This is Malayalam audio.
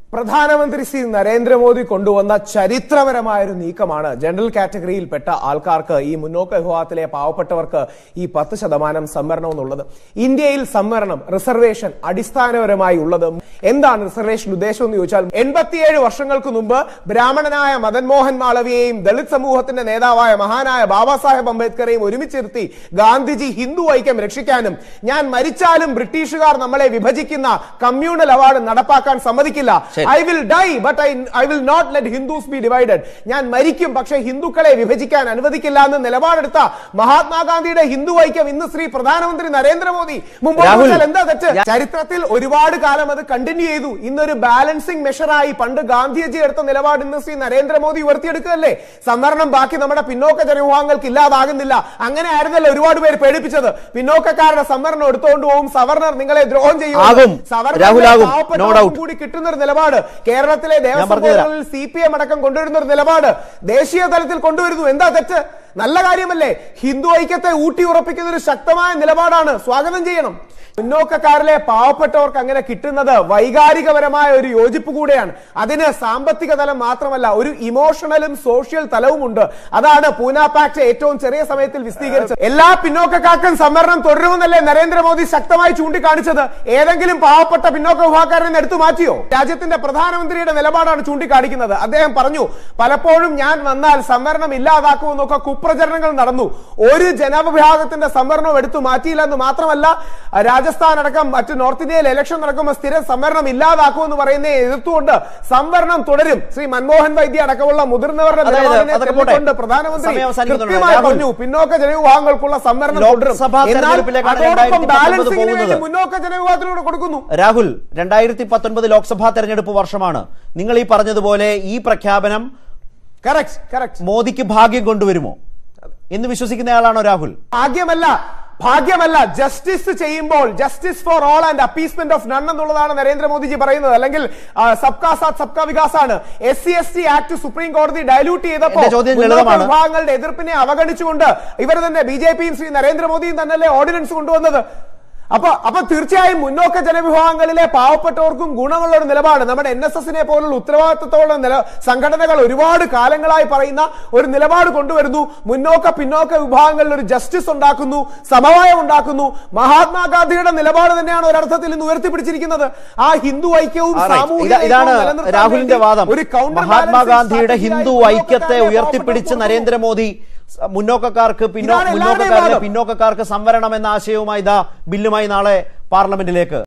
പ്രധാനമന്ത്രി ശ്രീ നരേന്ദ്രമോദി കൊണ്ടുവന്ന ചരിത്രപരമായ ഒരു നീക്കമാണ് ജനറൽ കാറ്റഗറിയിൽപ്പെട്ട ആൾക്കാർക്ക് ഈ മുന്നോക്ക വിഭാഗത്തിലെ പാവപ്പെട്ടവർക്ക് ഈ പത്ത് ശതമാനം സംവരണം എന്നുള്ളത് ഇന്ത്യയിൽ സംവരണം റിസർവേഷൻ അടിസ്ഥാനപരമായി ഉള്ളത് എന്താണ് റിസർവേഷൻ ഉദ്ദേശം എന്ന് ചോദിച്ചാൽ എൺപത്തിയേഴ് വർഷങ്ങൾക്ക് മുമ്പ് ബ്രാഹ്മണനായ മദൻ മോഹൻ മാളവിയെയും ദളിത് സമൂഹത്തിന്റെ നേതാവായ മഹാനായ ബാബാ സാഹേബ് അംബേദ്കറെയും ഒരുമിച്ചിരുത്തി ഗാന്ധിജി ഹിന്ദു ഐക്യം രക്ഷിക്കാനും ഞാൻ മരിച്ചാലും ബ്രിട്ടീഷുകാർ നമ്മളെ വിഭജിക്കുന്ന കമ്മ്യൂണൽ അവാർഡ് നടപ്പാക്കാൻ സമ്മതിക്കില്ല ശരി. I will die but I I will not let Hindus be divided ഞാൻ മരിക്കും പക്ഷേ ഹിന്ദുക്കളെ വിഭജിക്കാൻ അനുവദിക്കില്ല എന്ന് നിലപാടെടുത്ത മഹാത്മാഗാന്ധിയുടെ ഹിന്ദു ഐക്യം ഇന്ന് ശ്രീ പ്രധാനമന്ത്രി നരേന്ദ്രമോദി മുമ്പോട്ട് രാഹുൽ, വെച്ചാൽ എന്താ തെറ്റ് ചരിത്രത്തിൽ ഒരുപാട് കാലം അത് കണ്ടിന്യൂ ചെയ്തു ഇന്നൊരു ബാലൻസിംഗ് മെഷറായി പണ്ട് ഗാന്ധിജി എടുത്ത നിലപാട് ഇന്ന് ശ്രീ നരേന്ദ്രമോദി ഉയർത്തിയെടുക്കുകയല്ലേ സംവരണം ബാക്കി നമ്മുടെ പിന്നോക്ക ജനവിഭാഗങ്ങൾക്ക് ഇല്ലാതാകുന്നില്ല അങ്ങനെ ആയിരുന്നല്ലോ ഒരുപാട് പേര് പേടിപ്പിച്ചത് പിന്നോക്കക്കാരുടെ സംവരണം എടുത്തുകൊണ്ട് പോകും സവർണർ നിങ്ങളെ ദ്രോഹം ചെയ്യും ആകും. രാഹുൽ ആകും. No doubt. കൂടി കിട്ടുന്ന ഒരു നിലപാട് കേരളത്തിലെ ദേവസ്വം പറഞ്ഞുതരാം. ബോർഡുകളിൽ സി പി എം അടക്കം കൊണ്ടുവരുന്ന ഒരു നിലപാട് ദേശീയ തലത്തിൽ കൊണ്ടുവരുന്നു എന്താ തെറ്റ് നല്ല കാര്യമല്ലേ ഹിന്ദു ഐക്യത്തെ ഊട്ടി ഉറപ്പിക്കുന്ന ഒരു ശക്തമായ നിലപാടാണ് സ്വാഗതം ചെയ്യണം മുന്നോക്കക്കാരിലെ പാവപ്പെട്ടവർക്ക് അങ്ങനെ കിട്ടുന്നത് വൈകാരികപരമായ ഒരു യോജിപ്പ് കൂടെയാണ് അതിന് സാമ്പത്തിക തലം മാത്രമല്ല ഒരു ഇമോഷണലും സോഷ്യൽ തലവുമുണ്ട് അതാണ് പൂന പാക്ട് ഏറ്റവും ചെറിയ സമയത്തിൽ വിശദീകരിച്ചത് എല്ലാ പിന്നോക്കക്കാർക്കും സംവരണം തുടരുമെന്നല്ലേ നരേന്ദ്രമോദി ശക്തമായി ചൂണ്ടിക്കാണിച്ചത് ഏതെങ്കിലും പാവപ്പെട്ട പിന്നോക്ക വിഭാഗക്കാരനെ നിന്ന് എടുത്തു മാറ്റിയോ രാജ്യത്തിന്റെ പ്രധാനമന്ത്രിയുടെ നിലപാടാണ് ചൂണ്ടിക്കാണിക്കുന്നത് അദ്ദേഹം പറഞ്ഞു പലപ്പോഴും ഞാൻ വന്നാൽ സംവരണം ഇല്ലാതാക്കുമെന്നൊക്കെ കുപ്രചരണങ്ങൾ നടന്നു ഒരു ജനവിഭാഗത്തിന്റെ സംവരണവും എടുത്തു മാറ്റിയില്ല എന്ന് മാത്രമല്ല രാജസ്ഥാൻ അടക്കം മറ്റ് നോർത്ത് ഇന്ത്യയിൽ ഇലക്ഷൻ നടക്കുമ്പോൾ സ്ഥിരം സംവരണം ഇല്ലാതാക്കുമെന്ന് പറയുന്നതിനെ എതിർത്തുകൊണ്ട് സംവരണം തുടരും ശ്രീ മൻമോഹൻ വൈദ്യ അടക്കമുള്ള മുതിർന്നവരുടെ അതായത് നിലപാടിനെ അതൊക്കെ തെറ്റിക്കൊണ്ട് പോട്ടെ. പ്രധാനമന്ത്രി സമയം അവസാനിക്കുന്നുണ്ട്. കൃത്യമായി രാഹുൽ. പറഞ്ഞു പിന്നോക്ക ജനവിഭാഗങ്ങൾക്കുള്ള സംവരണം തുടരും ലോക്സഭാ എന്നാൽ തെരഞ്ഞെടുപ്പിലേക്കാണ് അതോടൊപ്പം 2019 ബാലൻസിംഗിന് വേണ്ടി പോകുന്നത്. മുന്നോക്ക ജനവിഭാഗത്തിലൂടെ കൊടുക്കുന്നു രാഹുൽ രണ്ടായിരത്തി പത്തൊൻപത് ലോക്സഭാ തെരഞ്ഞെടുപ്പ് വർഷമാണ് നിങ്ങൾ ഈ പറഞ്ഞതുപോലെ ഈ പ്രഖ്യാപനം കറക്റ്റ് കറക്റ്റ് മോദിക്ക് ഭാഗ്യം കൊണ്ടുവരുമോ എന്ന് വിശ്വസിക്കുന്നയാളാണോ രാഹുൽ ഭാഗ്യമല്ല ഭാഗ്യമല്ല ജസ്റ്റിസ് ചെയ്യുമ്പോൾ justice for all and appeasement of none എന്നുള്ളതാണ് നരേന്ദ്രമോദിജി പറയുന്നത് അല്ലെങ്കിൽ ആ, സബ്കാ സാത്ത് സബ്കാ വികാസ് ആണ് S C S T act supreme കോടതി ഡയലൂട്ട് ചെയ്തപ്പോൾ എന്റെ ചോദ്യം മുന്നോക്ക ലളിതമാണ്. വിഭാഗങ്ങളുടെ എതിർപ്പിനെ അവഗണിച്ചുകൊണ്ട് ഇവർ തന്നെ ബി ജെ പിയും ശ്രീ നരേന്ദ്രമോദിയും തന്നെയല്ലേ ഓർഡിനൻസ് കൊണ്ടുവന്നത് അപ്പൊ അപ്പൊ തീർച്ചയായും മുന്നോക്ക ജനവിഭാഗങ്ങളിലെ പാവപ്പെട്ടവർക്കും ഗുണമുള്ള ഒരു നിലപാട് നമ്മുടെ എൻ എസ് എസിനെ പോലുള്ള ഉത്തരവാദിത്തത്തോടെ നില സംഘടനകൾ ഒരുപാട് കാലങ്ങളായി പറയുന്ന ഒരു നിലപാട് കൊണ്ടുവരുന്നു മുന്നോക്ക പിന്നോക്ക വിഭാഗങ്ങളിൽ ഒരു ജസ്റ്റിസ് ഉണ്ടാക്കുന്നു സമവായം ഉണ്ടാക്കുന്നു മഹാത്മാഗാന്ധിയുടെ നിലപാട് തന്നെയാണ് ഒരർത്ഥത്തിൽ ഇന്ന് ഉയർത്തിപ്പിടിച്ചിരിക്കുന്നത് ആ ഹിന്ദു ഐക്യവും Alright. സാമൂഹിക ഇതാ- ഇതാണ് ഐക്യവും നിലനിർത്താൻ രാഹുലിന്റെ വേണ്ടി വാദം ഒരു counter മഹാത്മാഗാന്ധിയുടെ balancing ഹിന്ദു strategy ആയി ഐക്യത്തെ മുന്നോക്കക്കാരെ ഉയർത്തിപ്പിടിച്ച് പാവപ്പെട്ടവർക്ക് നരേന്ദ്രമോദി സ- മുന്നോക്കക്കാർക്ക് പിന്നോ ഇതാണ് എല്ലാവരുടെയും മുന്നോക്കക്കാരിലെ വാദം. പിന്നോക്കക്കാർക്ക് സംവരണം എന്ന ആശയവുമായി ഇതാ ബില്ലുമായി നാളെ പാർലമെന്റിലേക്ക്